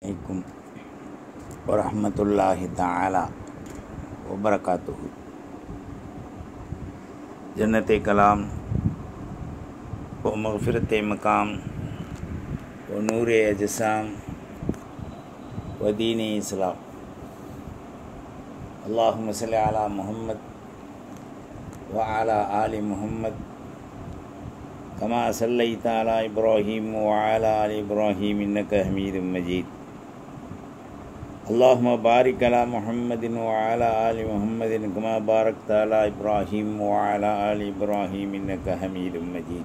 عليكم ورحمة الله تعالى وبركاته جنت کلام و مغفرت مقام و نور اجسام و دین اسلام اللهم صل على محمد وعلى آل محمد كما صليت على إبراهيم وعلى آل إبراهيم إنك حميد مجيد اللهم بارك على محمد وعلى آل محمد كما باركت على إبراهيم وعلى آل إبراهيم إنك حميد مجيد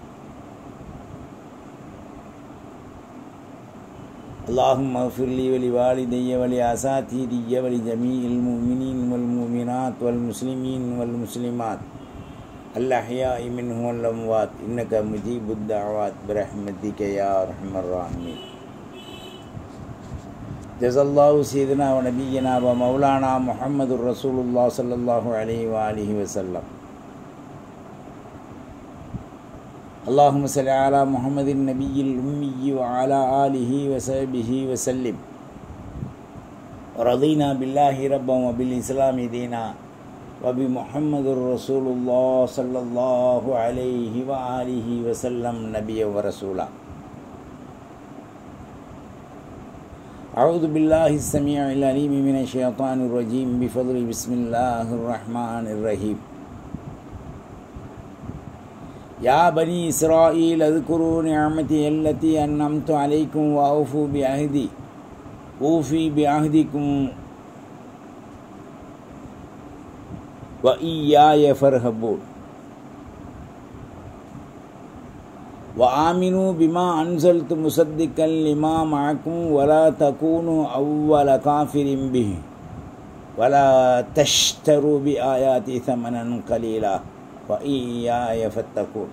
اللهم اغفر لي ولوالدي ولأساتذتي ولجميع المؤمنين والمؤمنات والمسلمين والمسلمات الأحياء منهم والأموات إنك مجيب الدعوات برحمتك يا أرحم الراحمين جزا الله سيدنا ونبينا ومولانا محمد رسول الله صلى الله عليه وآله وسلم اللهم صل على محمد النبي الأمي وعلى آله وصحبه وسلم رضينا بالله ربا وبالإسلام دينا وبمحمد رسول الله صلى الله عليه وآله وسلم نبيا ورسولا أعوذ بالله السميع العليم من الشيطان الرجيم بفضل بسم الله الرحمن الرحيم يا بني إسرائيل اذكروا نعمتي التي أنعمت عليكم وأوفوا بعهدي أوفي بعهدكم وإياي فارهبون وآمنوا بما أنزلت مصدقا لما معكم ولا تكونوا أول كافر به ولا تشتروا بآياتي ثمنا قليلا وإياي فاتقون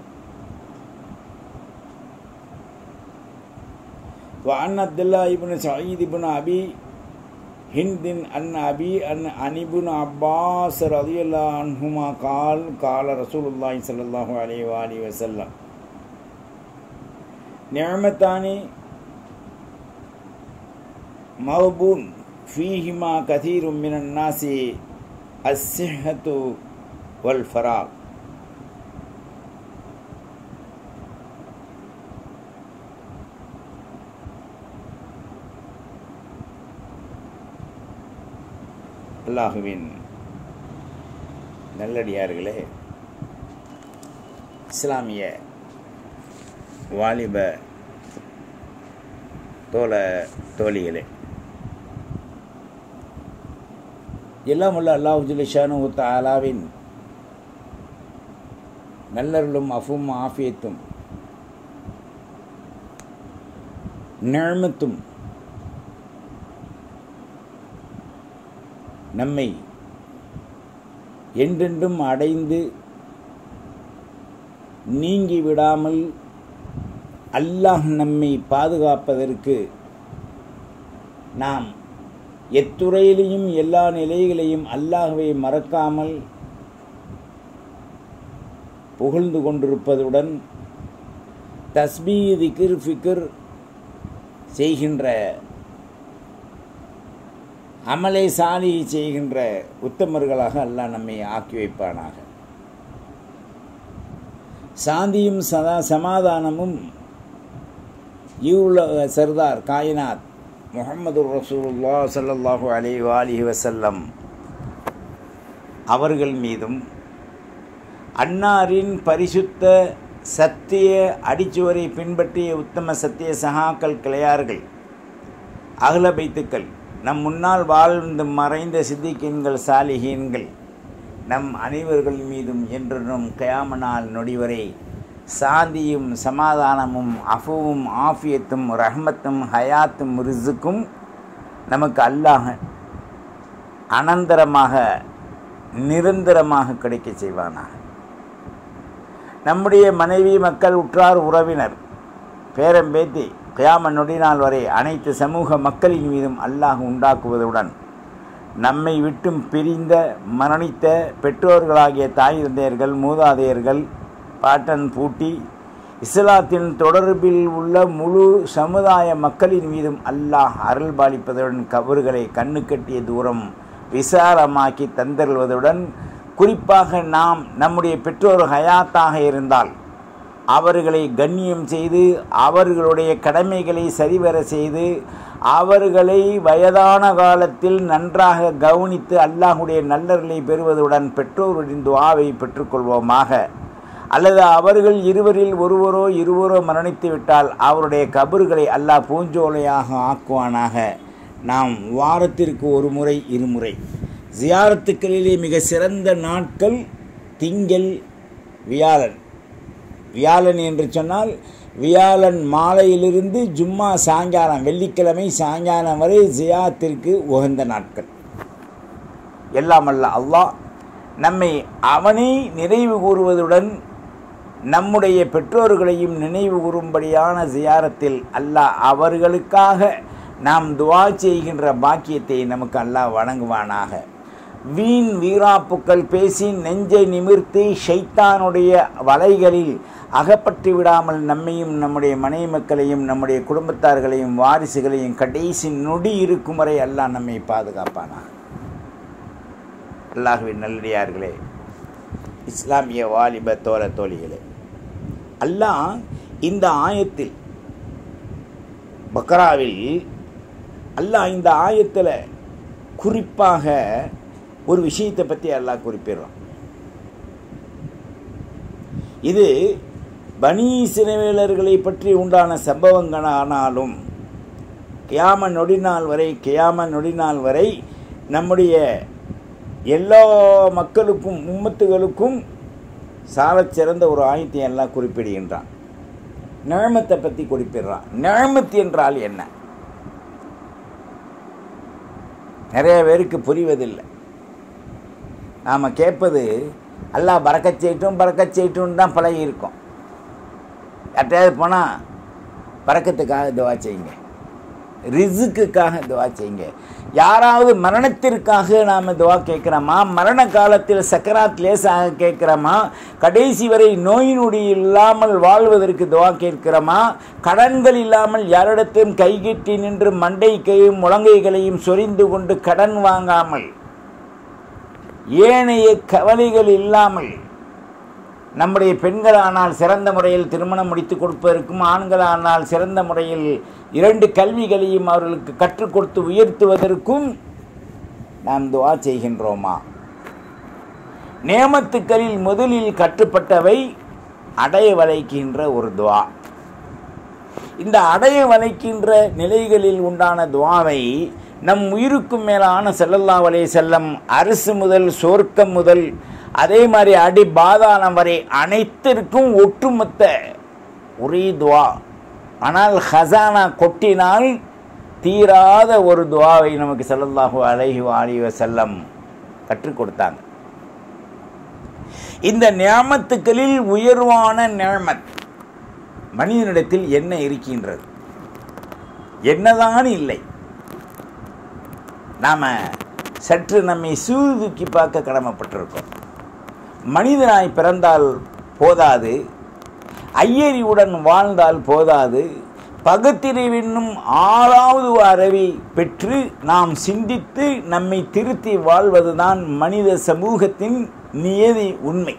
وعن عبد الله بن سعيد بن أبي هند أن أبي أن عن ابن عباس رضي الله عنهما قال قال رسول الله صلى الله عليه وآله وسلم نعمتان موبون فيهما كثير من الناس الصحة والفراغ அல்லாஹுவின் நல்லடியார்களே இஸ்லாமிய வாலிப தோழ தோழிகளே எல்லாம் உள்ள அல்லாஹு ஜிலிஷானு தாலாவின் நல்லருளும் அஃபும் ஆஃபியத்தும் நிழமத்தும் நம்மை என்றென்றும் அடைந்து நீங்கி விடாமல் அல்லாஹ் நம்மை பாதுகாப்பதற்கு நாம் எத்துறையிலையும் எல்லா நிலைகளையும் அல்லாஹுவை மறக்காமல் புகழ்ந்து கொண்டிருப்பதுடன் தஸ்பீ திகிர் ஃபிக்ர் செய்கின்ற அமலை சாலி செய்கின்ற உத்தமர்களாக அல்லாஹ் நம்மை ஆக்கி வைப்பானாக சாந்தியும் சதா சமாதானமும் இவ்வுலக சர்தார் காயினாத் முகமது ரசூலுல்லா சல்லாஹூ அலி வாலிஹி வசல்லம் அவர்கள் மீதும் அன்னாரின் பரிசுத்த சத்திய அடிச்சுவரை பின்பற்றிய உத்தம சத்திய சகாக்கள் கிளையார்கள் அகல பைத்துக்கள் நம் முன்னால் வாழ்ந்து மறைந்த சித்திகீன்கள் சாலிகீன்கள் நம் அனைவர்கள் மீதும் என்றும் கயாமனால் நொடிவரை சாந்தியும் சமாதானமும் அஃபுவும் ஆஃபியத்தும் ரஹ்மத்தும் ஹயாத்தும் ரிசுக்கும் நமக்கு அல்லாஹ் அனந்தரமாக நிரந்தரமாக கிடைக்க செய்வானாக நம்முடைய மனைவி மக்கள் உற்றார் உறவினர் பேரம்பேத்தி கியாம நொடிநாள் வரை அனைத்து சமூக மக்களின் மீதும் அல்லாஹ் உண்டாக்குவதுடன் நம்மை விட்டும் பிரிந்த மரணித்த பெற்றோர்களாகிய தாய் தந்தையர்கள் மூதாதையர்கள் பாட்டன் பூட்டி இஸ்லாத்தின் தொடர்பில் உள்ள முழு சமுதாய மக்களின் மீதும் அல்லாஹ் அருள் பாலிப்பதுடன் கபறுகளை கண்ணு கட்டிய தூரம் விசாலமாக்கி தந்தருள்வதுடன் குறிப்பாக நாம் நம்முடைய பெற்றோர் ஹயாத்தாக இருந்தால் அவர்களை கண்ணியம் செய்து அவர்களுடைய கடமைகளை சரிவர செய்து அவர்களை வயதான காலத்தில் நன்றாக கவனித்து அல்லாஹுடைய நல்லர்களை பெறுவதுடன் பெற்றோருடைய துவாவை பெற்றுக்கொள்வோமாக அல்லது அவர்கள் இருவரில் ஒருவரோ இருவரோ மரணித்து விட்டால் அவருடைய கபறுகளை அல்லாஹ் பூஞ்சோலையாக ஆக்குவானாக நாம் வாரத்திற்கு ஒரு முறை இருமுறை ஜியாரத்துக்களிலே மிக சிறந்த நாட்கள் திங்கள் வியாழன் வியாழன் என்று சொன்னால் வியாழன் மாலையிலிருந்து ஜும்மா சாயங்காலம் வெள்ளிக்கிழமை சாயங்காலம் வரை ஜியாத்திற்கு உகந்த நாட்கள் எல்லாம் அல்ல அல்லாஹ் நம்மை அவனை நினைவு கூறுவதுடன் நம்முடைய பெற்றோர்களையும் நினைவு கூறும்படியான ஜியாரத்தில் அல்லாஹ் அவர்களுக்காக நாம் துவா செய்கின்ற பாக்கியத்தை நமக்கு அல்லாஹ் வழங்குவானாக வீண் வீராப்புக்கள் பேசி நெஞ்சை நிமிர்த்தி ஷைத்தானுடைய வலைகளில் அகப்பட்டு விடாமல் நம்மையும் நம்முடைய மனைவி மக்களையும் நம்முடைய குடும்பத்தார்களையும் வாரிசுகளையும் கடைசி நொடி இருக்கும் வரை அல்லாஹ் நம்மை பாதுகாப்பானாக அல்லாஹுவின் நல்லடியார்களே இஸ்லாமிய வாலிப தோழ தோழிகளே அல்லாஹ் இந்த ஆயத்தில் பக்ராவில் அல்லாஹ் இந்த ஆயத்தில் குறிப்பாக ஒரு விஷயத்தை பற்றி அல்லாஹ் குறிப்பிடுறான் இது பனி சிறுவேலர்களை பற்றி உண்டான சம்பவங்களானாலும் கியாம நொடிநாள் வரை கியாம நொடிநாள் வரை நம்முடைய எல்லா மக்களுக்கும் உம்மத்துகளுக்கும் சாலச் சிறந்த ஒரு ஆயத்தை எல்லாம் குறிப்பிடுகின்றான் நிழமத்தை பற்றி குறிப்பிடுறான் நிழமத்து என்றால் என்ன நிறைய பேருக்கு புரிவதில்லை நாம் கேட்பது அல்லாஹ் பறக்கச் செய்யட்டும் பறக்கச் செய்யட்டும் தான் பழகி இருக்கோம் யார்ட்டையாவது போனால் பறக்கத்துக்காக துவா செய்யுங்க ரிசுக்குக்காக துவா செய்யுங்க யாராவது மரணத்திற்காக நாம் துவா கேட்குறோமா மரண காலத்தில் சக்கராத் லேசாக கேட்குறோமா கடைசி வரை நோய் நொடி இல்லாமல் வாழ்வதற்கு துவா கேட்கிறோமா கடன்கள் இல்லாமல் யாரிடத்தையும் கைகட்டி நின்று மண்டைக்கையும் முழங்கைகளையும் சொரிந்து கொண்டு கடன் வாங்காமல் ஏனைய கவலைகள் இல்லாமல் நம்முடைய பெண்களானால் சிறந்த முறையில் திருமணம் முடித்து கொடுப்பதற்கும் ஆண்களானால் சிறந்த முறையில் இரண்டு கல்விகளையும் அவர்களுக்கு கற்றுக் கொடுத்து உயர்த்துவதற்கும் நாம் துவா செய்கின்றோமா நேமத்துக்களில் முதலில் கட்டுப்பட்டவை அடைய வளைக்கின்ற ஒரு துவா இந்த அடைய வளைக்கின்ற நிலைகளில் உண்டான துவாவை நம் உயிருக்கும் மேலான செல்லல்லா வலை செல்லம் அரசு முதல் சொர்க்கம் முதல் அதே மாதிரி அடி பாதாளம் வரை அனைத்திற்கும் ஒட்டுமொத்த ஒரே துவா ஆனால் ஹசானா கொட்டினால் தீராத ஒரு துவாவை நமக்கு செல்லல்லாஹு அலைஹி அலி செல்லம் கற்றுக் கொடுத்தாங்க இந்த நியாமத்துக்களில் உயர்வான நியமத் மனிதனிடத்தில் என்ன இருக்கின்றது என்னதான் இல்லை நாம் சற்று நம்மை சீர்தூக்கி பார்க்க கடமைப்பட்டிருக்கோம் மனிதனாய் பிறந்தால் போதாது ஐயறிவுடன் வாழ்ந்தால் போதாது பகுத்தறிவென்னும் ஆறாவது அறிவை பெற்று நாம் சிந்தித்து நம்மை திருத்தி வாழ்வதுதான் மனித சமூகத்தின் நியதி உண்மை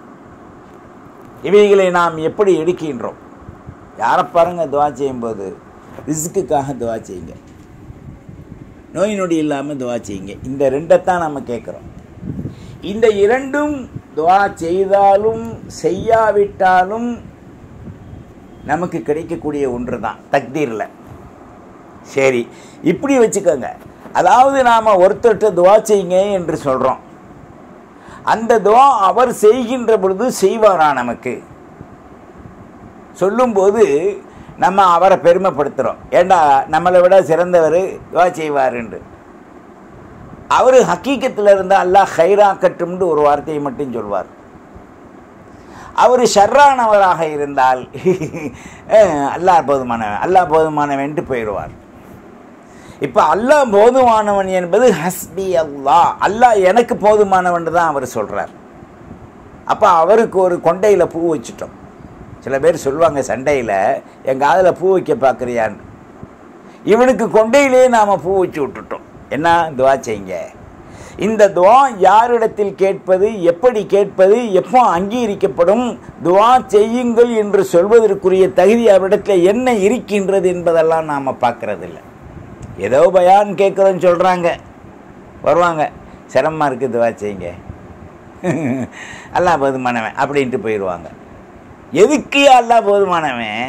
இவைகளை நாம் எப்படி எடுக்கின்றோம் யாரை பாருங்க துவா செய்யும்போது ரிஸ்க்குக்காக துவா செய்யுங்க நோய் நொடி இல்லாமல் துவா செய்யுங்க இந்த ரெண்டைத்தான் நம்ம கேட்குறோம் இந்த இரண்டும் துவா செய்தாலும் செய்யாவிட்டாலும் நமக்கு கிடைக்கக்கூடிய ஒன்று தான் தக்தீரில் சரி இப்படி வச்சுக்கோங்க அதாவது நாம் ஒருத்தர்கிட்ட துவா செய்யுங்க என்று சொல்கிறோம் அந்த துவா அவர் செய்கின்ற பொழுது செய்வாரா நமக்கு சொல்லும்போது நம்ம அவரை பெருமைப்படுத்துகிறோம் ஏண்டா நம்மளை விட சிறந்தவர் துவா செய்வார் என்று அவர் ஹக்கீக்கத்தில் இருந்தால் அல்லாஹ் ஹைராக்கட்டும்னு ஒரு வார்த்தையை மட்டும் சொல்வார் அவர் ஷர்ரானவராக இருந்தால் அல்லாஹ் போதுமானவன் அல்லாஹ் போதுமானவன்ட்டு போயிடுவார் இப்போ அல்லாஹ் போதுமானவன் என்பது ஹஸ்பி அல்லாஹ் அல்லாஹ் எனக்கு போதுமானவன் தான் அவர் சொல்கிறார் அப்போ அவருக்கு ஒரு கொண்டையில் பூ வச்சுட்டோம் சில பேர் சொல்லுவாங்க சண்டையில் என் காதில் பூ வைக்க பார்க்குறியான்னு இவனுக்கு கொண்டையிலே நாம் பூ வச்சு விட்டுட்டோம் என்ன துவா செய்யுங்க இந்த துவா யாரிடத்தில் கேட்பது எப்படி கேட்பது எப்போ அங்கீகரிக்கப்படும் துவா செய்யுங்கள் என்று சொல்வதற்குரிய தகுதி அவரிடத்தில் என்ன இருக்கின்றது என்பதெல்லாம் நாம் பார்க்கறதில்ல ஏதோ பயான் கேட்குறோன்னு சொல்கிறாங்க வருவாங்க சிரமமாக இருக்குது துவா செய்யுங்க அல்லாஹ் போதுமானவன் அப்படின்ட்டு போயிடுவாங்க எதுக்கு அல்லாஹ் போதுமானவன்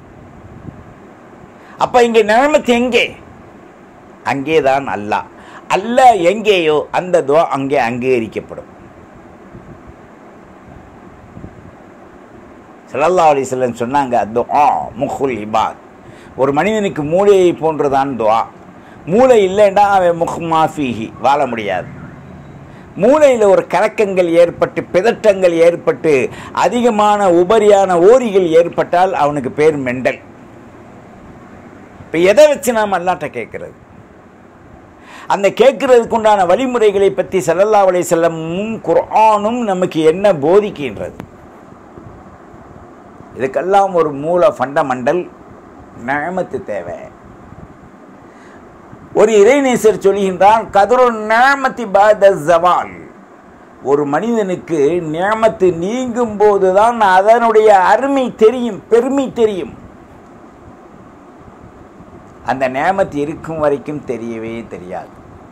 அப்போ இங்கே நிலைமத்து எங்கே அங்கே தான் அல்லாஹ் அல்லாஹ் எங்கேயோ அந்த துவா அங்கே அங்கீகரிக்கப்படும் ஸல்லல்லாஹு அலைஹி வஸல்லம் சொன்னாங்க துஆ முஹுல் இபாத் ஒரு மனிதனுக்கு மூளையை போன்றதான் துஆ மூளை இல்லைன்னா அவன் முஹ் மாஃபிஹி வாழ முடியாது மூளையில் ஒரு கலக்கங்கள் ஏற்பட்டு பிதற்றங்கள் ஏற்பட்டு அதிகமான உபரியான ஓரிகள் ஏற்பட்டால் அவனுக்கு பேர் மெண்டல் இப்போ எதை வச்சு நாம் அல்லாட்ட கேட்கறது அந்த கேட்கறதுக்கு உண்டான வழிமுறைகளை பற்றி ஸல்லல்லாஹு அலைஹி வஸல்லமும் குர்ஆனும் நமக்கு என்ன போதிக்கின்றது இதுக்கெல்லாம் ஒரு மூல ஃபண்டமெண்டல் நியமத்து தேவை ஒரு இறைநேசர் சொல்கின்றார் கதிரு நியமத்தி பாத ஜவால் ஒரு மனிதனுக்கு நியமத்து நீங்கும் போதுதான் அதனுடைய அருமை தெரியும் பெருமை தெரியும் அந்த நேமத்து இருக்கும் வரைக்கும் தெரியவே தெரியாது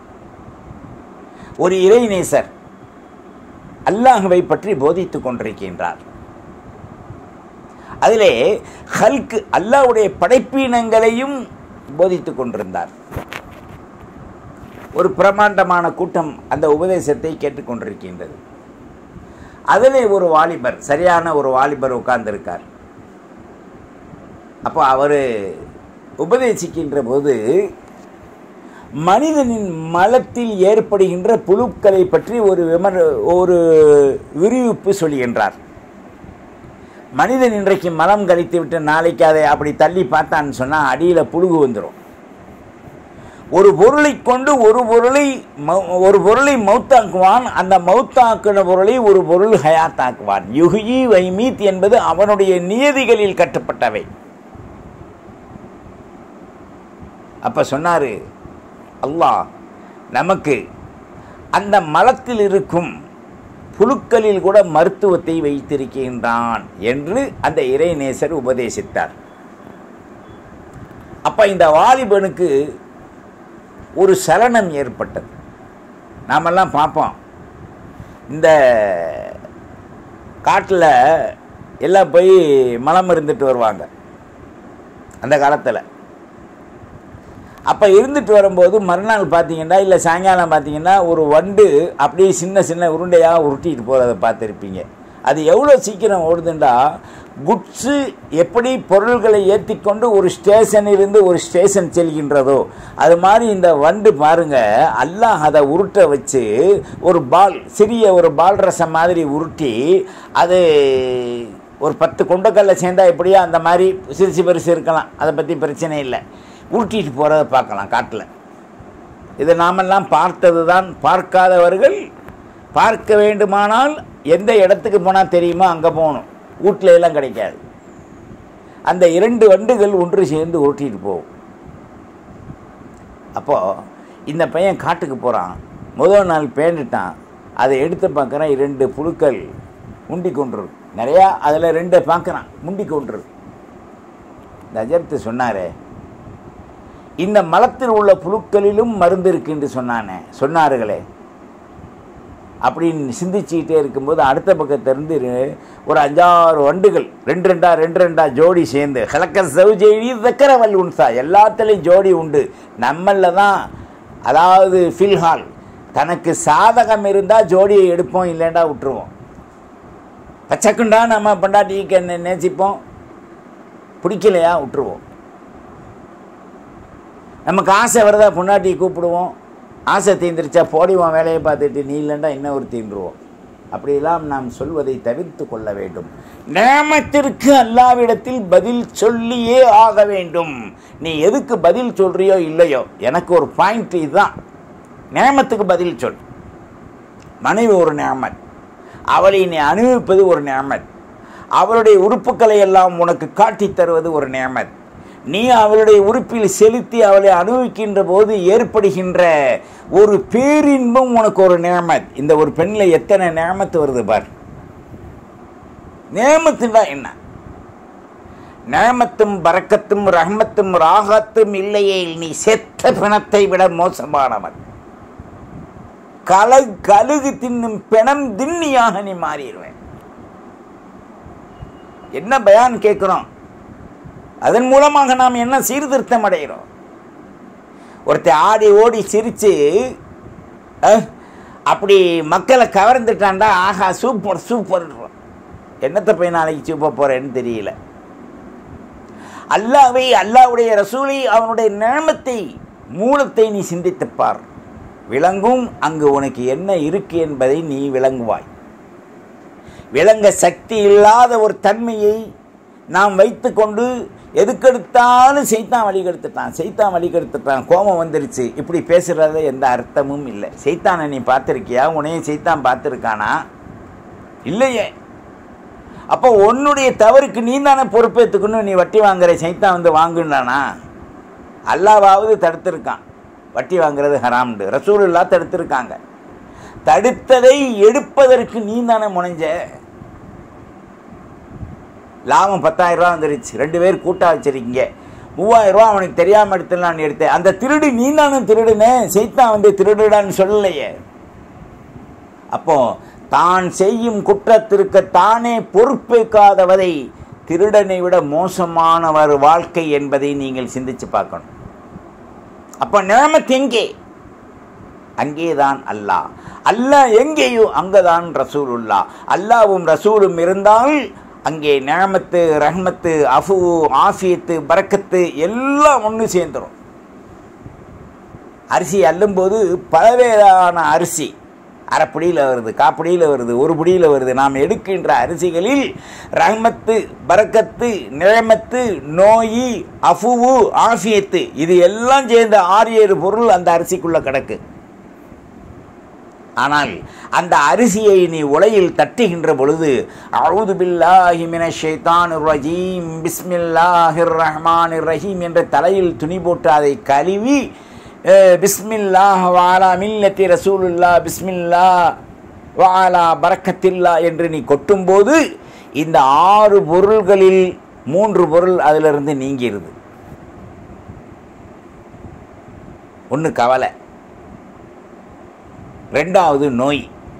ஒரு இறைநேசர் அல்லாஹுவை பற்றி போதித்துக் கொண்டிருக்கின்றார் அதிலே ஹல்க் அல்லாஹ்வுடைய படைப்பினங்களையும் போதித்துக் கொண்டிருந்தார் ஒரு பிரமாண்டமான கூட்டம் அந்த உபதேசத்தை கேட்டுக்கொண்டிருக்கின்றது அதிலே ஒரு வாலிபர் சரியான ஒரு வாலிபர் உட்கார்ந்திருக்கார் அப்போ அவர் உபதேசிக்கின்ற போது மனிதனின் மலத்தில் ஏற்படுகின்ற புழுக்களை பற்றி ஒரு விமர் ஒரு விரிவிப்பு சொல்கின்றார் மனிதன் இன்றைக்கு மலம் கழித்து விட்டு நாளைக்கு அதை அப்படி தள்ளி பார்த்தான்னு சொன்னால் அடியில் புழுகு வந்துடும் ஒரு பொருளை கொண்டு ஒரு பொருளை மௌ- ஒரு பொருளை மௌத்தாக்குவான் அந்த மௌத்தாக்குன பொருளை ஒரு பொருள் ஹயாத்தாக்குவான் யுகி வைமீத் என்பது அவனுடைய நியதிகளில் கட்டப்பட்டவை அப்ப சொன்னாரு அல்லாஹ் நமக்கு அந்த மலத்தில் இருக்கும் புழுக்களில் கூட மருத்துவத்தை வைத்திருக்கின்றான் என்று அந்த இறைநேசர் உபதேசித்தார் அப்ப இந்த வாலிபனுக்கு ஒரு சலனம் ஏற்பட்டது நாமெல்லாம் பார்ப்போம் இந்த காட்டில் எல்லாம் போய் மலம் இருந்துட்டு வருவாங்க அந்த காலத்தில் அப்போ இருந்துட்டு வரும்போது மறுநாள் பார்த்தீங்கன்னா இல்லை சாயங்காலம் பார்த்தீங்கன்னா ஒரு வண்டு அப்படியே சின்ன சின்ன உருண்டையாக உருட்டிட்டு போகிறத பார்த்துருப்பீங்க அது எவ்வளோ சீக்கிரம் ஓடுதுண்டா குட்ஸு எப்படி பொருள்களை ஏற்றிக்கொண்டு ஒரு ஸ்டேஷன் இருந்து ஒரு ஸ்டேஷன் செல்கின்றதோ அது மாதிரி இந்த வண்டு பாருங்க அல்லாஹ் அதை உருட்ட வச்சு ஒரு பால் சிறிய ஒரு பால் ரசம் மாதிரி உருட்டி அது ஒரு பத்து கொண்டக்கல்ல சேர்ந்தா எப்படியோ அந்த மாதிரி சிறுசு பெருசு இருக்கலாம் அதை பற்றி பிரச்சனை இல்லை உருட்டிட்டு போகிறத பார்க்கலாம் காட்டில் இது நாமெல்லாம் பார்த்தது தான் பார்க்காதவர்கள் பார்க்க வேண்டுமானால் எந்த இடத்துக்கு போனால் தெரியுமோ அங்கே போகணும் வீட்டில் எல்லாம் கிடைக்காது அந்த இரண்டு வண்டுகள் ஒன்று சேர்ந்து உருட்டிட்டு போகும் அப்போது இந்த பையன் காட்டுக்கு போகிறான் முதல் நாள் பேண்டுட்டான் அதை எடுத்து பார்க்குறான் இரண்டு புழுக்கள் முண்டி கொண்டுரு நிறையா அதில் ரெண்டை பார்க்குறான் முண்டி கொண்டுரு இந்த அஜர்த்து சொன்னாரே இந்த மலத்தில் உள்ள புழுக்களிலும் மருந்து இருக்கு என்று சொன்னானே சொன்னார்களே அப்படின்னு சிந்திச்சுக்கிட்டே இருக்கும்போது அடுத்த பக்கத்திலிருந்து ரெ- ஒரு அஞ்சாறு வண்டுகள் ரெண்டு ரெண்டா ரெண்டு ரெண்டா ஜோடி சேர்ந்து கலக்க சவுஜெய்டி தக்கரவல் உன்சா எல்லாத்துலேயும் ஜோடி உண்டு நம்மள தான் அதாவது ஃபில்ஹால் தனக்கு சாதகம் இருந்தால் ஜோடியை எடுப்போம் இல்லைண்டா விட்டுருவோம் பச்சைக்குண்டா நம்ம பொண்டாட்டிக்கு நே- நேசிப்போம் பிடிக்கலையா விட்டுருவோம் நமக்கு ஆசை வருதா பொண்டாட்டியை கூப்பிடுவோம் ஆசை தீந்துருச்சா போடிவோம் வேலையை பார்த்துட்டு நீ இல்லைண்டா இன்னும் ஒரு தீண்டுருவோம் அப்படியெல்லாம் நாம் சொல்வதை தவிர்த்து கொள்ள வேண்டும் நேமத்திற்கு அல்லாவிடத்தில் பதில் சொல்லியே ஆக வேண்டும் நீ எதுக்கு பதில் சொல்றியோ இல்லையோ எனக்கு ஒரு பாயிண்ட் இதுதான் நேமத்துக்கு பதில் சொல் மனைவி ஒரு நேமத் அவளை நீ அனுபவிப்பது ஒரு நேமத் அவளுடைய உறுப்புகளை எல்லாம் உனக்கு காட்டித் தருவது ஒரு நேமத் நீ அவளுடைய உறுப்பில் செலுத்தி அவளை அனுபவிக்கின்ற போது ஏற்படுகின்ற ஒரு பேரின்பம் உனக்கு ஒரு நேமத் இந்த ஒரு பெண்ணில் எத்தனை நேமத்து வருது பார் நேமத்துனா என்ன நேமத்தும் பறக்கத்தும் ரஹமத்தும் ராகத்தும் இல்லையே நீ செத்த பிணத்தை விட மோசமானவன் கல கழுகு தின்னும் பிணம் தின்னியாக நீ மாறிடுவேன் என்ன பயான் கேட்கிறோம் அதன் மூலமாக நாம் என்ன சீர்திருத்தம் அடைகிறோம் ஒருத்தர் ஆடி ஓடி சிரிச்சு அஹ், அப்படி மக்களை கவர்ந்துட்டான்டா ஆஹா சூப்பர் சூப்பர் என்னத்தை போய் நாளைக்கு சூப்பர் போறேன்னு தெரியல அல்லாவை அல்லாவுடைய ரசூலை அவனுடைய நேமத்தை மூலத்தை நீ சிந்தித்துப் பார் விளங்கும் அங்கு உனக்கு என்ன இருக்கு என்பதை நீ விளங்குவாய் விளங்க சக்தி இல்லாத ஒரு தன்மையை நாம் வைத்துக்கொண்டு எதுக்கெடுத்தாலும் செய்தான் வழி கெடுத்துட்டான் செய்தான் வழி கெடுத்துட்டான் கோபம் வந்துருச்சு இப்படி பேசுறத எந்த அர்த்தமும் இல்லை செய்தானை நீ பார்த்துருக்கியா உன்னையும் செய்தான் பார்த்துருக்கானா இல்லையே அப்போ உன்னுடைய தவறுக்கு நீ தானே பொறுப்பேற்றுக்கணும் நீ வட்டி வாங்குற சைத்தான் வந்து வாங்குனானா அல்லாவாவது தடுத்திருக்கான் வட்டி வாங்குறது ஹராம்ண்டு ரசூலுல்லா தடுத்திருக்காங்க தடுத்ததை எடுப்பதற்கு நீ தானே முனைஞ்ச லாபம் பத்தாயிரம் ரூபா வந்துருச்சு ரெண்டு பேர் கூட்டா வச்சிருக்கீங்க மூவாயிரம் ரூபா அவனுக்கு தெரியாம எடுத்துலான்னு எடுத்தேன் அந்த திருடு நீ தானே திருடுனேன் சைத்தான் வந்து திருடுடான்னு சொல்லலையே அப்போ தான் செய்யும் குற்றத்திற்கு தானே பொறுப்பேற்காதவரை திருடனை விட மோசமானவர் வாழ்க்கை என்பதை நீங்கள் சிந்திச்சு பார்க்கணும் அப்ப நிலைமத்து எங்கே அங்கேதான் அல்லாஹ் அல்லாஹ் எங்கேயோ அங்கதான் ரசூலுல்லா அல்லாவும் ரசூலும் இருந்தால் அங்கே நிழமத்து ரஹ்மத்து அஃபு ஆஃபியத்து பரக்கத்து எல்லாம் ஒன்று சேர்ந்துடும் அரிசி அள்ளும்போது பலவேறான அரிசி அரைப்படியில் வருது காப்படியில் வருது ஒரு பிடியில் வருது நாம் எடுக்கின்ற அரிசிகளில் ரஹ்மத்து பரக்கத்து நிழமத்து நோயி அஃபுவு ஆஃபியத்து இது எல்லாம் சேர்ந்த ஆறு ஏழு பொருள் அந்த அரிசிக்குள்ள கிடக்கு ஆனால் அந்த அரிசியை நீ உலையில் தட்டுகின்ற பொழுது அவுது பில்லாஹி மினஷ் ஷைத்தானிர் ரஜீம் பிஸ்மில்லாஹிர் ரஹ்மானிர் ரஹீம் என்ற தலையில் துணி போட்டு அதை கழுவி அஹ், பிஸ்மில்லாஹ் வாலா மில்லத்தி ரசூலுல்லா பிஸ்மில்லா வாலா பரக்கத்தில்லா என்று நீ கொட்டும்போது இந்த ஆறு பொருள்களில் மூன்று பொருள் அதிலிருந்து நீங்கிருது ஒன்று கவலை ரெண்டாவது நோய்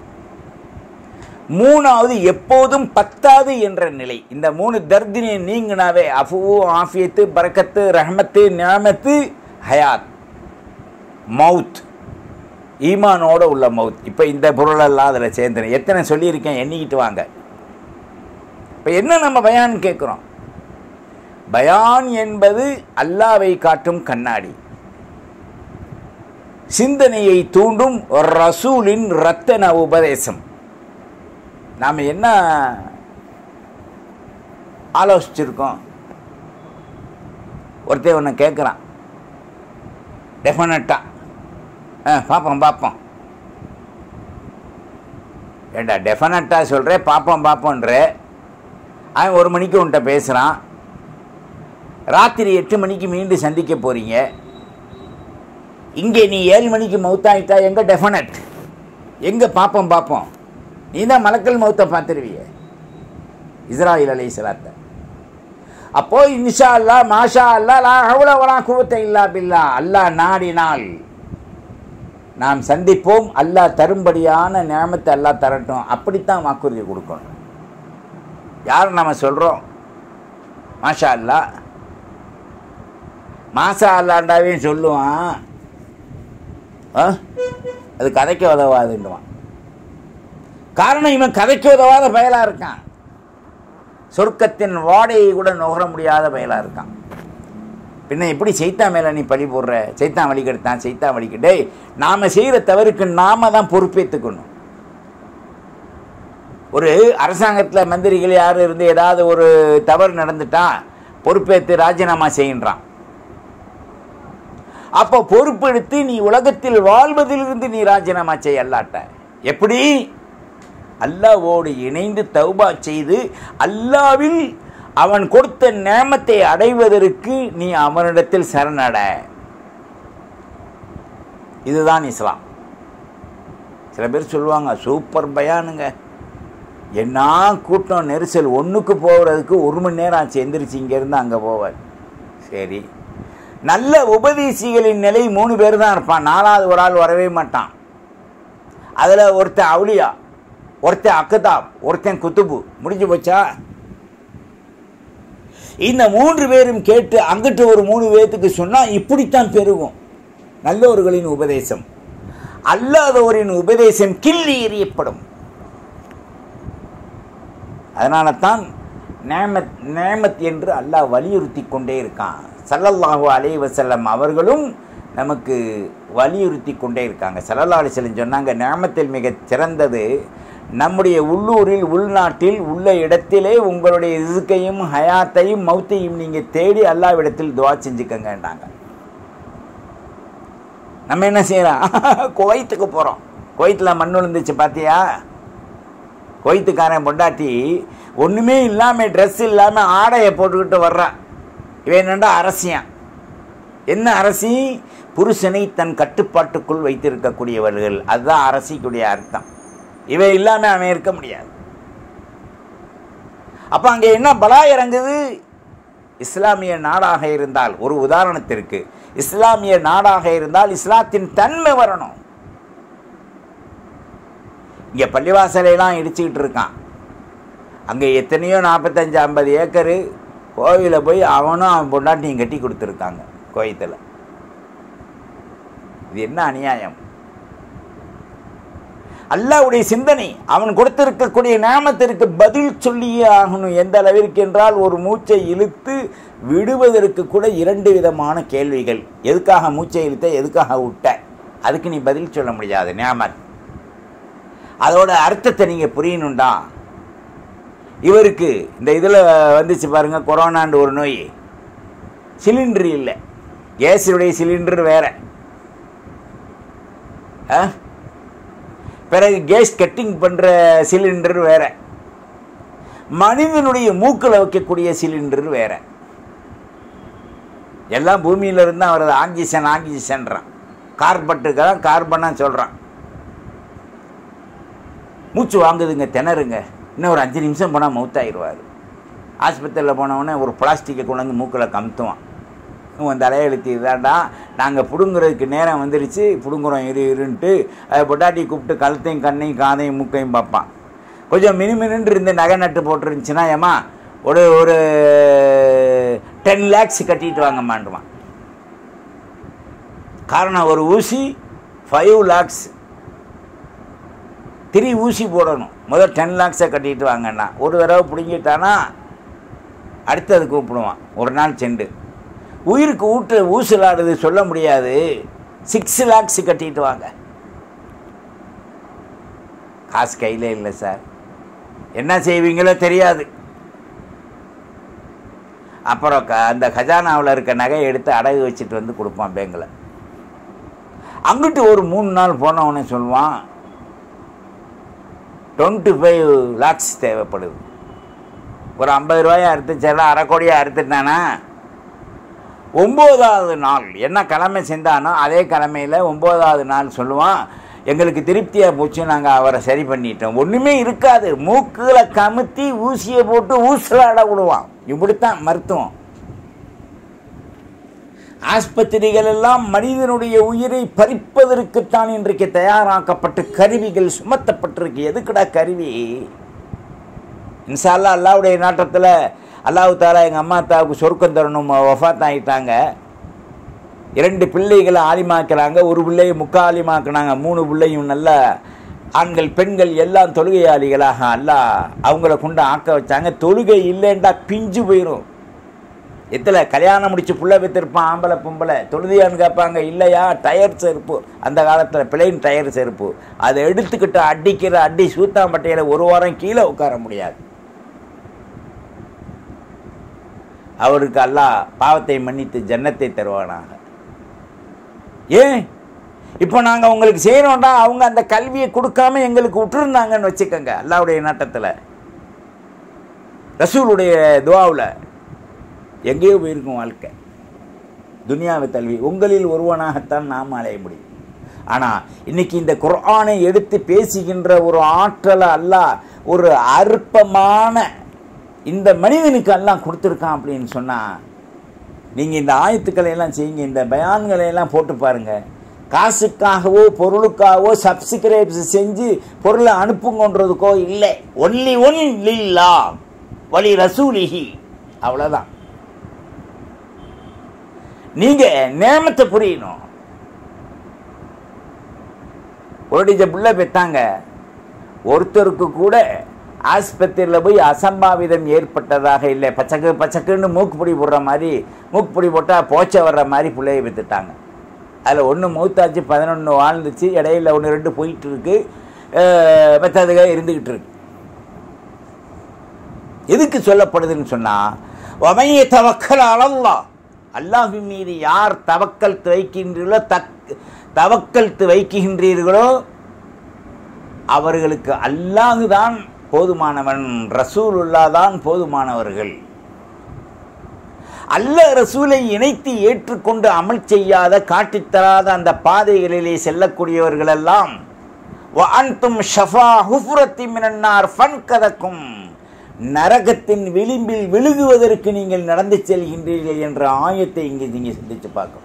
மூணாவது எப்போதும் பத்தாது என்ற நிலை இந்த மூணு தர்தினை நீங்கினாவே அஃபு ஆஃபியத்து பரக்கத்து ரஹமத்து நியாமத்து ஹயாத் மவுத் ஈமானோட உள்ள மவுத் இப்போ இந்த பொருளெல்லாம் அதில் சேர்ந்துடும் எத்தனை சொல்லியிருக்கேன் எண்ணிக்கிட்டு வாங்க இப்போ என்ன நம்ம பயான் கேட்குறோம் பயான் என்பது அல்லாவை காட்டும் கண்ணாடி சிந்தனையை தூண்டும் ஒரு ரசூலின் ரத்தன உபதேசம் நாம் என்ன ஆலோசிச்சிருக்கோம் ஒருத்தன் ஒன்று கேட்குறான் டெஃபினட்டாக ஆ பார்ப்போம் பார்ப்போம் ஏண்டா டெஃபினட்டாக சொல்கிறேன் பார்ப்போம் பார்ப்போன்ற அவன் ஒரு மணிக்கு உன்கிட்ட பேசுகிறான் ராத்திரி எட்டு மணிக்கு மீண்டும் சந்திக்க போகிறீங்க இங்கே நீ ஏழு மணிக்கு மவுத்தாயிட்டா எங்கே டெஃபனட் எங்கே பார்ப்போம் பார்ப்போம் நீ தான் மலக்கல் மௌத்தை பார்த்துருவிய இஸ்ராயில் அலை சலாத்த அப்போ இன்ஷா அல்லா மாஷா அல்லா லா ஹவுல வலா குவத்தை இல்லா பில்லா அல்லாஹ் நாடினால் நாம் சந்திப்போம் அல்லாஹ் தரும்படியான நியமத்தை அல்லாஹ் தரட்டும் அப்படித்தான் வாக்குறுதி கொடுக்கணும் யார் நம்ம சொல்கிறோம் மாஷா அல்லா மாசா அல்லாண்டாவே சொல்லுவான் ஆ? அது கதைக்க உதவாதுன்னுவான் காரணம் இவன் கதைக்க உதவாத பயலா இருக்கான் சொர்க்கத்தின் வாடையை கூட நுகர முடியாத பயலா இருக்கான் பின்ன எப்படி செய்தா மேல நீ பழி போடுற செய்தான் வழி கெடுத்தான் செய்தான் வழி கெடு. டேய் நாம செய்யற தவறுக்கு நாம தான் பொறுப்பேற்றுக்கணும் ஒரு அரசாங்கத்தில் மந்திரிகள் யாரும் இருந்து ஏதாவது ஒரு தவறு நடந்துட்டா பொறுப்பேற்று ராஜினாமா செய்கின்றான் அப்போ பொறுப்பெடுத்து நீ உலகத்தில் வாழ்வதிலிருந்து நீ ராஜினாமா செய்ய அல்லாட்ட எப்படி அல்லாவோடு இணைந்து தௌபா செய்து அல்லாவில் அவன் கொடுத்த நேமத்தை அடைவதற்கு நீ அவனிடத்தில் சரணட இதுதான் இஸ்லாம் சில பேர் சொல்லுவாங்க சூப்பர் பயானுங்க என்ன கூட்டம் நெரிசல் ஒன்றுக்கு போகிறதுக்கு ஒரு மணி நேரம் ஆச்சு எந்திரிச்சு இங்கேருந்து அங்கே போவார் சரி நல்ல உபதேசிகளின் நிலை மூணு பேர் தான் இருப்பான் நாலாவது ஒரு ஆள் வரவே மாட்டான் அதில் ஒருத்தன் அவுளியா ஒருத்தன் அக்கதாப் ஒருத்தன் குத்துபு முடிஞ்சு போச்சா இந்த மூன்று பேரும் கேட்டு அங்கிட்டு ஒரு மூணு பேர்த்துக்கு சொன்னால் இப்படித்தான் பெருகும் நல்லவர்களின் உபதேசம் அல்லாதவரின் உபதேசம் கிள்ளி எறியப்படும் அதனால தான் நேமத் நேமத் என்று அல்லாஹ் வலியுறுத்தி கொண்டே இருக்கான் சல்லல்லாஹு அலைஹி வஸல்லம் அவர்களும் நமக்கு வலியுறுத்தி கொண்டே இருக்காங்க சல்லல்லா அலிஸ்லம் சொன்னாங்க நேமத்தில் மிகச் சிறந்தது நம்முடைய உள்ளூரில் உள்நாட்டில் உள்ள இடத்திலே உங்களுடைய இசுக்கையும் ஹயாத்தையும் மௌத்தையும் நீங்கள் தேடி அல்லாவிடத்தில் துவா செஞ்சுக்கங்கன்றாங்க நம்ம என்ன செய்யலாம் குவைத்துக்கு போகிறோம் குவைத்தில் மண் விழுந்துச்சு பார்த்தியா கொய்த்துக்காரன் பொண்டாட்டி ஒன்றுமே இல்லாமல் ட்ரெஸ் இல்லாமல் ஆடையை போட்டுக்கிட்டு வர்றான் இவன் என்னண்டா அரசியான் என்ன அரசி புருஷனை தன் கட்டுப்பாட்டுக்குள் வைத்திருக்கக்கூடியவர்கள் அதுதான் அரசிக்குடைய அர்த்தம் இவன் இல்லாமல் அவன் இருக்க முடியாது அப்போ அங்கே என்ன பலா இறங்குது இஸ்லாமிய நாடாக இருந்தால் ஒரு உதாரணத்திற்கு இஸ்லாமிய நாடாக இருந்தால் இஸ்லாத்தின் தன்மை வரணும் இங்கே பள்ளிவாசலையெல்லாம் இடிச்சுக்கிட்டு இருக்கான் அங்கே எத்தனையோ நாற்பத்தஞ்சு ஐம்பது ஏக்கரு கோவிலை போய் அவனும் அவன் பொண்டாட்டியும் கட்டி கொடுத்துருக்காங்க கோயத்தில் இது என்ன அநியாயம் அல்லாவுடைய சிந்தனை அவன் கொடுத்திருக்கக்கூடிய நாமத்திற்கு பதில் சொல்லியே ஆகணும் எந்த அளவிற்கு என்றால் ஒரு மூச்சை இழுத்து விடுவதற்கு கூட இரண்டு விதமான கேள்விகள் எதுக்காக மூச்சை இழுத்த எதுக்காக விட்ட அதுக்கு நீ பதில் சொல்ல முடியாது நியாமத் அதோட அர்த்தத்தை நீங்கள் புரியணுண்டா இவருக்கு இந்த இதில் வந்துச்சு பாருங்க கொரோனாண்டு ஒரு நோய் சிலிண்டர் இல்லை கேஸுடைய சிலிண்டர் வேற ஆ பிறகு கேஸ் கட்டிங் பண்ணுற சிலிண்டர் வேற மனிதனுடைய மூக்கில் வைக்கக்கூடிய சிலிண்டர் வேற எல்லாம் பூமியிலிருந்து தான் வருது ஆக்சிஜன் ஆக்சிஜன்றான் கார்பட்டுக்கெல்லாம் கார்பனாக சொல்கிறான் மூச்சு வாங்குதுங்க திணறுங்க இன்னும் ஒரு அஞ்சு நிமிஷம் போனால் மவுத்தாயிடுவார் ஆஸ்பத்திரியில் போனவொடனே ஒரு பிளாஸ்டிக்கை கொண்டு வந்து மூக்கில் கமுத்துவான் உன் தலையெழுத்து இதாண்டா நாங்கள் பிடுங்குறதுக்கு நேரம் வந்துருச்சு பிடுங்குறோம் இரு இருன்ட்டு அதை பொட்டாட்டி கூப்பிட்டு கழுத்தையும் கண்ணையும் காதையும் மூக்கையும் பார்ப்பான் கொஞ்சம் மினுமினுன்று இருந்து நகை நட்டு போட்டுருந்துச்சுன்னா ஏமா ஒரு ஒரு டென் லேக்ஸ் கட்டிட்டு வாங்கம்மான்டுவான் காரணம் ஒரு ஊசி ஃபைவ் லேக்ஸ் திரி ஊசி போடணும் முதல் டென் லேக்ஸை கட்டிட்டு வாங்கண்ணா ஒரு தடவை பிடுங்கிட்டானா அடுத்தது கூப்பிடுவான் ஒரு நாள் செண்டு உயிருக்கு ஊட்டு ஊசலாடுது சொல்ல முடியாது சிக்ஸ் லேக்ஸ் கட்டிட்டு வாங்க காசு கையில் இல்லை சார் என்ன செய்வீங்களோ தெரியாது அப்புறம் க அந்த கஜானாவில் இருக்க நகையை எடுத்து அடகு வச்சுட்டு வந்து கொடுப்பான் பேங்கில் அங்கிட்டு ஒரு மூணு நாள் போனவனே சொல்லுவான் டுவெண்ட்டி ஃபைவ் லேக்ஸ் தேவைப்படுது ஒரு ஐம்பது ரூபாயை அறுத்துச்சாலும் அரை கோடியாக அறுத்துட்டானா ஒம்போதாவது நாள் என்ன கிழமை செஞ்சானோ அதே கிழமையில் ஒம்போதாவது நாள் சொல்லுவான் எங்களுக்கு திருப்தியாக போச்சு நாங்கள் அவரை சரி பண்ணிட்டோம் ஒன்றுமே இருக்காது மூக்கில் கமுத்தி ஊசியை போட்டு ஊசலாட விடுவான் இப்படித்தான் மருத்துவம் ஆஸ்பத்திரிகள் எல்லாம் மனிதனுடைய உயிரை பறிப்பதற்குத்தான் இன்றைக்கு தயாராக்கப்பட்டு கருவிகள் சுமத்தப்பட்டிருக்கு எதுக்குடா கருவி இன்ஷால்லா அல்லாவுடைய நாட்டத்தில் அல்லாஹு தாலா எங்கள் அம்மா அத்தாவுக்கு சொர்க்கம் தரணும் வஃபாத் ஆகிட்டாங்க இரண்டு பிள்ளைகளை ஆலிமாக்குறாங்க ஒரு பிள்ளையை முக்காலிமாக்குனாங்க மூணு பிள்ளையும் நல்ல ஆண்கள் பெண்கள் எல்லாம் தொழுகையாளிகளாக அல்லா அவங்கள கொண்டு ஆக்க வச்சாங்க தொழுகை இல்லைண்டா பிஞ்சு போயிடும் எத்தனை கல்யாணம் முடிச்சு புள்ள வித்திருப்பான் ஆம்பளை பொம்பளை தொழுதியான்னு கேட்பாங்க இல்லையா டயர் செருப்பு அந்த காலத்தில் பிளைன் டயர் செருப்பு அதை எடுத்துக்கிட்டு அடிக்கிற அடி சூத்தாம்பட்டையில் ஒரு வாரம் கீழே உட்கார முடியாது அவருக்கு அல்லாஹ் பாவத்தை மன்னித்து ஜன்னத்தை தருவானாக ஏன் இப்போ நாங்கள் உங்களுக்கு செய்கிறோம்டா அவங்க அந்த கல்வியை கொடுக்காம எங்களுக்கு விட்டுருந்தாங்கன்னு வச்சுக்கோங்க அல்லாவுடைய நாட்டத்தில் ரசூலுடைய துவாவில் எங்கேயோ போயிருக்கும் வாழ்க்கை துனியாவை தல்வி உங்களில் ஒருவனாகத்தான் நாம் அலைய முடியும் ஆனால் இன்னைக்கு இந்த குர்ஆனை எடுத்து பேசுகின்ற ஒரு ஆற்றலை அல்லாஹ் ஒரு அற்பமான இந்த மனிதனுக்கு எல்லாம் கொடுத்துருக்கான் அப்படின்னு சொன்னால் நீங்கள் இந்த ஆயத்துக்களை எல்லாம் செய்யுங்க இந்த பயான்களை எல்லாம் போட்டு பாருங்க காசுக்காகவோ பொருளுக்காகவோ சப்ஸ்கிரைப் செஞ்சு பொருளை அனுப்புங்கன்றதுக்கோ இல்லை ஒன்லி ஒன் லில்லா வழி ரசூலிஹி அவ்வளோதான் நீங்க நேமத்தை புரியணும் ஓடிஜ புள்ள பெற்றாங்க ஒருத்தருக்கு கூட ஆஸ்பத்திரியில் போய் அசம்பாவிதம் ஏற்பட்டதாக இல்லை பச்சக்கு பச்சக்குன்னு மூக்குப்பொடி போடுற மாதிரி மூக்குப்பொடி போட்டால் போச்சை வர்ற மாதிரி பிள்ளைய பெற்றுட்டாங்க அதில் ஒன்று மூத்தாச்சு பதினொன்று வாழ்ந்துச்சு இடையில ஒன்று ரெண்டு போயிட்டு இருக்கு மற்றதுக இருந்துக்கிட்டு இருக்கு எதுக்கு சொல்லப்படுதுன்னு சொன்னால் ஒமைய தவக்கல் அலல்லா அல்லாஹின் மீது யார் தவக்கல் வைக்கின்றீர்களோ தக் தவக்கல் வைக்கின்றீர்களோ அவர்களுக்கு அல்லாஹு தான் போதுமானவன் ரசூலுல்லா தான் போதுமானவர்கள் அல்ல ரசூலை இணைத்து ஏற்றுக்கொண்டு அமல் செய்யாத காட்டித்தராத அந்த பாதைகளிலே செல்லக்கூடியவர்களெல்லாம் அன்தும் ஷஃபா ஹுஃபுரத்தி மினன்னார் ஃபன் கதக்கும் நரகத்தின் விளிம்பில் விழுகுவதற்கு நீங்கள் நடந்து செல்கின்றீர்கள் என்ற ஆயத்தை இங்கே நீங்கள் சிந்தித்து பார்க்கணும்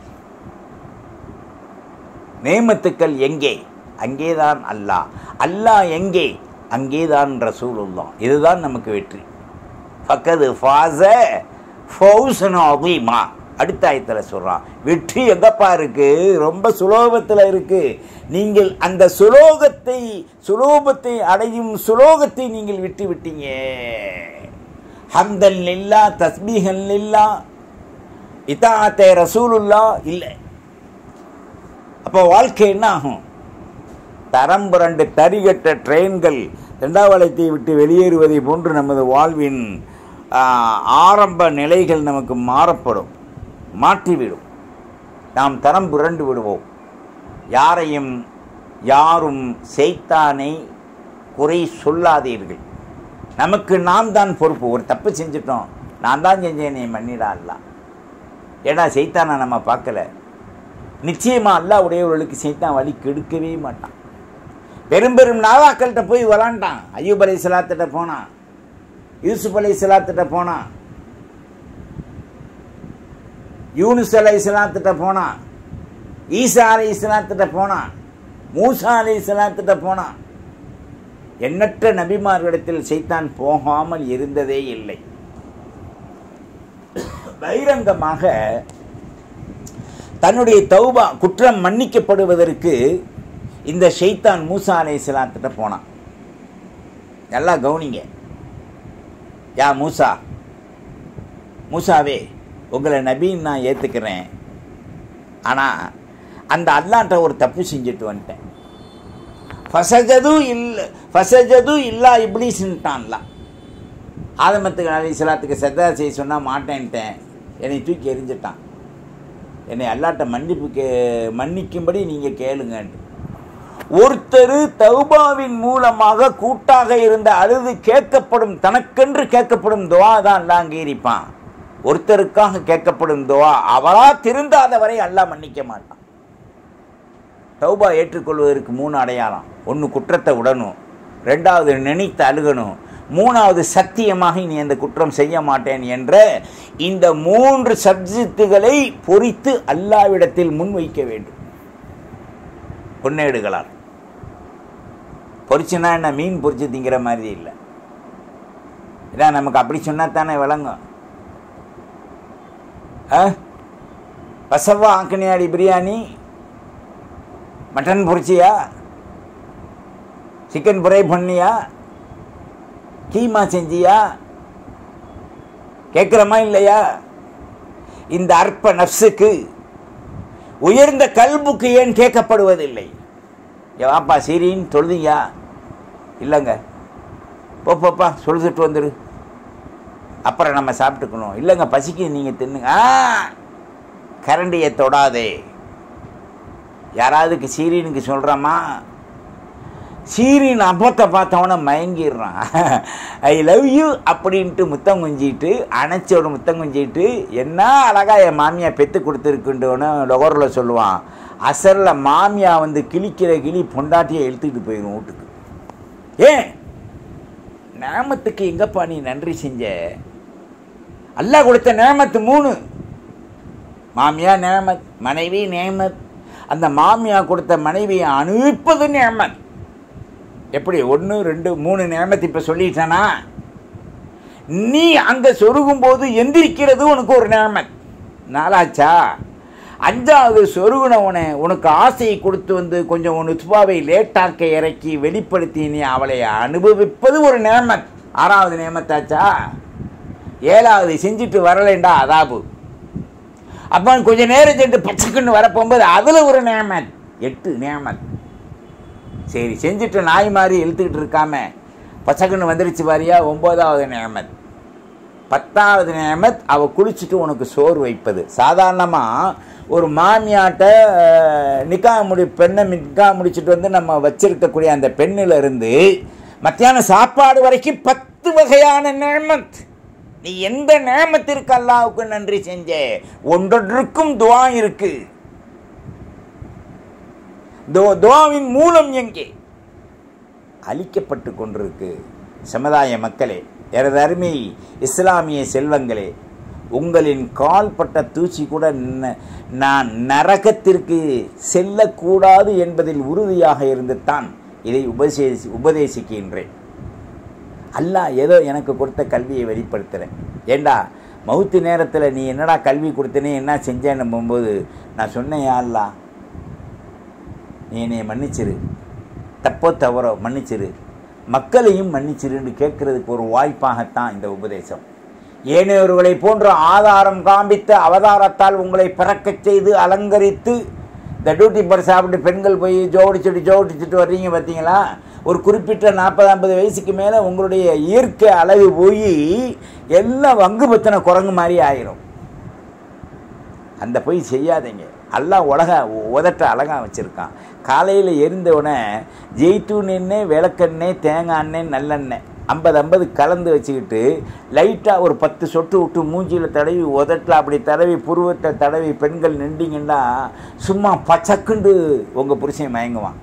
நேமத்துக்கள் எங்கே அங்கேதான் அல்லாஹ் அல்லாஹ் எங்கே அங்கேதான் ரசூலுல்லா இதுதான் நமக்கு வெற்றி பக்கது ஃபாச ஃபௌசன் அதிமா அடுத்த ஆயத்தில் சொல்கிறான் வெற்றி எங்கப்பா இருக்கு ரொம்ப சுலோகத்தில் இருக்கு நீங்கள் அந்த சுலோகத்தை சுலோபத்தை அடையும் சுலோகத்தை நீங்கள் விட்டு விட்டீங்க ஹம்தல் நில்லா தஸ்பீகல் நில்லா இதாத்தே ரசூலுல்லா இல்லை அப்போ வாழ்க்கை என்ன ஆகும் தரம் புரண்டு தரிகட்ட ட்ரெயின்கள் தண்டாவளத்தை விட்டு வெளியேறுவதை போன்று நமது வாழ்வின் ஆரம்ப நிலைகள் நமக்கு மாறப்படும் மாற்றிவிடும் நாம் தரம் புரண்டு விடுவோம் யாரையும் யாரும் செய்தானை குறை சொல்லாதீர்கள் நமக்கு நாம் தான் பொறுப்பு ஒரு தப்பு செஞ்சிட்டோம் நான் தான் செஞ்சேன் நீ மன்னிடா ஏன்னா செய்தானை நம்ம பார்க்கல நிச்சயமாக அல்லா உடையவர்களுக்கு செய்தான் வழி கெடுக்கவே மாட்டான் பெரும் பெரும் நாவாக்கள்கிட்ட போய் விளாண்டான் ஐயூப் அலி சலாத்திட்ட போனான் யூசுப் அலி சலாத்திட்ட போனான் யூனுஸ் அலை இஸ்லாத்திட்ட போனான் ஈசா அலை இஸ்லாத்திட்ட போனான் மூசா அலை இஸ்லாத்திட்ட போனான் எண்ணற்ற நபிமார்களிடத்தில் செய்தான் போகாமல் இருந்ததே இல்லை பகிரங்கமாக தன்னுடைய தௌபா குற்றம் மன்னிக்கப்படுவதற்கு இந்த ஷெய்தான் மூசா அலை இஸ்லாத்திட்ட போனான் நல்லா கவனிங்க யா மூசா மூசாவே உங்களை நபின்னு நான் ஏற்றுக்கிறேன் ஆனால் அந்த அல்லாட்ட ஒரு தப்பு செஞ்சுட்டு வந்துட்டேன் ஃபசஜது இல்லை ஃபசஜது இல்லா இப்படின்ட்டான்ல ஆதமத்துக்கு அலி இஸ்லாத்துக்கு சத்தா செய்ய சொன்னால் மாட்டேன்ட்டேன் என்னை தூக்கி எரிஞ்சிட்டான் என்னை அல்லாட்ட மன்னிப்பு கே மன்னிக்கும்படி நீங்கள் கேளுங்கன்ட்டு ஒருத்தர் தௌபாவின் மூலமாக கூட்டாக இருந்த அழுது கேட்கப்படும் தனக்கென்று கேட்கப்படும் துவா தான் அல்லா அங்கீகரிப்பான் ஒருத்தருக்காக கேட்கப்படும் துவா அவரா திருந்தாத வரை அல்லாஹ் மன்னிக்க மாட்டான் தௌபா ஏற்றுக்கொள்வதற்கு மூணு அடையாளம் ஒன்று குற்றத்தை உடணும் ரெண்டாவது நினைத்து அழுகணும் மூணாவது சத்தியமாக இனி அந்த குற்றம் செய்ய மாட்டேன் என்ற இந்த மூன்று சப்ஜெக்டுகளை பொறித்து அல்லாவிடத்தில் முன்வைக்க வேண்டும் பொன்னேடுகளால் பொறிச்சுனா என்ன மீன் பொறிச்சு திங்கிற மாதிரி இல்லை ஏன்னா நமக்கு அப்படி சொன்னா தானே விளங்கும் ஆ பசவா ஆக்கணியாடி பிரியாணி மட்டன் பொரிச்சியா சிக்கன் ஃப்ரை பண்ணியா கீமா செஞ்சியா கேட்குறமா இல்லையா இந்த அற்ப நப்சுக்கு உயர்ந்த கல்புக்கு ஏன் கேட்கப்படுவதில்லை வாப்பா சீரின்னு தொழுதியா இல்லைங்க போ போப்பா சொல்லிட்டு வந்துடு அப்புறம் நம்ம சாப்பிட்டுக்கணும் இல்லைங்க பசிக்கு நீங்கள் தின்னுங்க ஆ கரண்டியை தொடாதே யாராவதுக்கு சீரினுக்கு சொல்கிறோமா சீரின் அப்பத்தை பார்த்தவன மயங்கிடுறான் ஐ லவ் யூ அப்படின்ட்டு முத்தம் குஞ்சிட்டு அணைச்சி ஒரு முத்தம் குஞ்சிட்டு என்ன அழகா என் மாமியா பெத்து கொடுத்துருக்குன்றவன லொகரில் சொல்லுவான் அசரில் மாமியா வந்து கிழிக்கிற கிளி பொண்டாட்டியை இழுத்துக்கிட்டு போயிடும் வீட்டுக்கு ஏன் நேமத்துக்கு எங்கப்பா நீ நன்றி செஞ்ச அல்லாஹ் கொடுத்த நேமத்து மூணு மாமியா நேமத் மனைவி நேமத் அந்த மாமியா கொடுத்த மனைவியை அனுப்பிப்பது நேமத் எப்படி ஒன்று ரெண்டு மூணு நேமத்து இப்போ சொல்லிட்டானா நீ அங்கே சொருகும் போது எந்திரிக்கிறது உனக்கு ஒரு நேமத் நாளாச்சா அஞ்சாவது சொருகுனவனை உனக்கு ஆசையை கொடுத்து வந்து கொஞ்சம் உன் துபாவை லேட்டாக்க இறக்கி வெளிப்படுத்தி நீ அவளை அனுபவிப்பது ஒரு நேமத் ஆறாவது நேமத்தாச்சா ஏழாவது செஞ்சுட்டு வரலேண்டா அதாபு அப்போ கொஞ்ச நேரம் சென்று பச்சைக்குன்னு வரப்போகும்போது அதில் ஒரு நேமத் எட்டு நேமத் சரி செஞ்சுட்டு நாய் மாதிரி இழுத்துக்கிட்டு இருக்காம பச்சைக்குன்னு வந்துருச்சு பாரியா ஒம்போதாவது நேமத் பத்தாவது நேமத் அவ குளிச்சுட்டு உனக்கு சோறு வைப்பது சாதாரணமாக ஒரு மாமியாட்ட அஹ், நிக்கா முடி பெண்ணை நிக்கா முடிச்சுட்டு வந்து நம்ம வச்சிருக்கக்கூடிய அந்த பெண்ணில் இருந்து மத்தியானம் சாப்பாடு வரைக்கும் பத்து வகையான நேமத் நீ எந்த நேமத்திற்கு அல்லாவுக்கு நன்றி செஞ்ச ஒன்றொன்றுக்கும் துவா இருக்கு துவா- துவாவின் மூலம் எங்கே அழிக்கப்பட்டு கொண்டிருக்கு சமுதாய மக்களே எனது அருமை இஸ்லாமிய செல்வங்களே உங்களின் கால்பட்ட தூசி கூட ந- நான் நரகத்திற்கு செல்லக்கூடாது என்பதில் உறுதியாக இருந்து தான் இதை உபதேசி உபதேசிக்கின்றேன் அல்லாஹ் ஏதோ எனக்கு கொடுத்த கல்வியை வெளிப்படுத்துகிறேன் ஏண்டா மவுத்து நேரத்தில் நீ என்னடா கல்வி கொடுத்தனே என்ன செஞ்சேன்னு போகும்போது நான் சொன்னேன் யா அல்லாஹ் நீ என்னை மன்னிச்சிரு தப்போ தவறோ மன்னிச்சிரு மக்களையும் மன்னிச்சிருன்னு கேட்கறதுக்கு ஒரு வாய்ப்பாகத்தான் இந்த உபதேசம் ஏனையவர்களை போன்ற ஆதாரம் காண்பித்து அவதாரத்தால் உங்களை பிறக்கச் செய்து அலங்கரித்து இந்த டியூட்டி பர் சாப்பிட்டு பெண்கள் போய் ஜோடிச்சுட்டு ஜோடிச்சுட்டு வர்றீங்க பார்த்தீங்களா ஒரு குறிப்பிட்ட நாற்பது ஐம்பது வயசுக்கு மேலே உங்களுடைய இயற்கை அழகு போய் எல்லாம் வங்கு பத்தின குரங்கு மாதிரி ஆயிரும் அந்த போய் செய்யாதீங்க எல்லாம் உலக உதட்ட அழகாக வச்சுருக்கான் காலையில் எரிந்தவுடனே ஜெய்த்தூன் எண்ணெய் விளக்கெண்ணெய் தேங்காய் எண்ணெய் நல்லெண்ணெய் ஐம்பது ஐம்பது கலந்து வச்சுக்கிட்டு லைட்டாக ஒரு பத்து சொட்டு விட்டு மூஞ்சியில் தடவி உதட்டில் அப்படி தடவி புருவத்தை தடவி பெண்கள் நின்றீங்கன்னா சும்மா பச்சக்குண்டு உங்கள் புருஷன் மயங்குவான்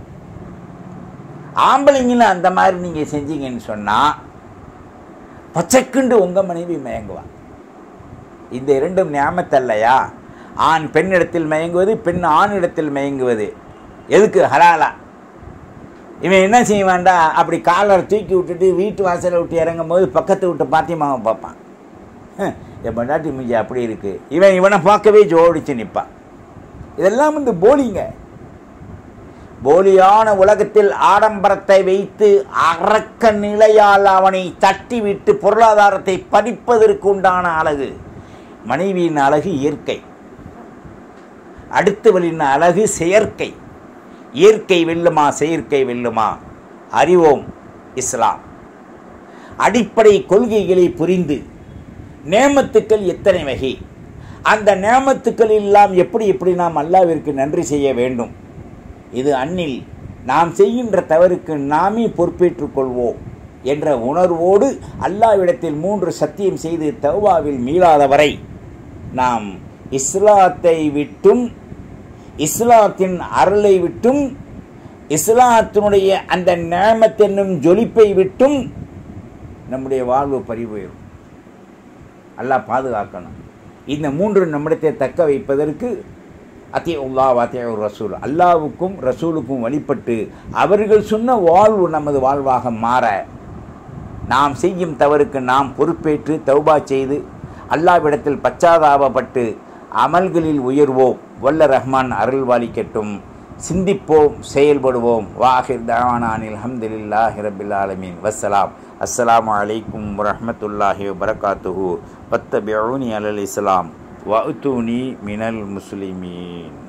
ஆம்பளைங்களும் அந்த மாதிரி நீங்கள் செஞ்சீங்கன்னு சொன்னால் பச்சைக்குண்டு உங்கள் மனைவி மயங்குவான் இந்த இரண்டும் ஞாபகத்தல்லையா ஆண் பெண்ணிடத்தில் மயங்குவது பெண் ஆணிடத்தில் மயங்குவது எதுக்கு ஹலாலா இவன் என்ன செய்வான்டா அப்படி காலரை தூக்கி விட்டுட்டு வீட்டு வாசலை விட்டு இறங்கும் போது பக்கத்து விட்டு பாத்தியமாவை பார்ப்பான் ஹம், என் பொண்டாட்டி மூஞ்சி அப்படி இருக்கு இவன் இவனை பார்க்கவே ஜோடிச்சு நிற்பான் இதெல்லாம் வந்து போலிங்க போலியான உலகத்தில் ஆடம்பரத்தை வைத்து அரக்க நிலையால் அவனை தட்டிவிட்டு பொருளாதாரத்தை படிப்பதற்கு உண்டான அழகு மனைவியின் அழகு இயற்கை அடுத்தவளின் அழகு செயற்கை இயற்கை வெல்லுமா செயற்கை வெல்லுமா அறிவோம் இஸ்லாம் அடிப்படை கொள்கைகளை புரிந்து நேமத்துக்கள் எத்தனை வகை அந்த நேமத்துக்கள் எல்லாம் எப்படி எப்படி நாம் அல்லாவிற்கு நன்றி செய்ய வேண்டும் இது அன்னில் நாம் செய்கின்ற தவறுக்கு நாமே பொறுப்பேற்றுக் கொள்வோம் என்ற உணர்வோடு அல்லாவிடத்தில் மூன்று சத்தியம் செய்து தௌபாவில் மீளாதவரை நாம் இஸ்லாத்தை விட்டும் இஸ்லாத்தின் அருளை விட்டும் இஸ்லாத்தினுடைய அந்த நேமத் என்னும் ஜொலிப்பை விட்டும் நம்முடைய வாழ்வு பறிபோயிடும் அல்லாஹ் பாதுகாக்கணும் இந்த மூன்று நம்மிடத்தை தக்க வைப்பதற்கு அத்திய உல்லா வாத்திய ரசூல் அல்லாவுக்கும் ரசூலுக்கும் வழிபட்டு அவர்கள் சொன்ன வாழ்வு நமது வாழ்வாக மாற நாம் செய்யும் தவறுக்கு நாம் பொறுப்பேற்று தௌபா செய்து அல்லாவிடத்தில் பச்சாதாபப்பட்டு அமல்களில் உயர்வோம் வல்ல ரஹ்மான் அருள்வாளிக்கட்டும் சிந்திப்போம் செயல்படுவோம் வாஹிர் தாவானானில் அஹமதுல்லாஹி ரபில் ஆலமீன் வஸ்ஸலாம் அஸ்ஸலாமு அலைக்கும் வரஹ்மத்துல்லாஹி வபரகாத்துஹு வத்தபியூனி அலல் இஸ்லாம் வஅத்தூனி மினல் முஸ்லிமீன்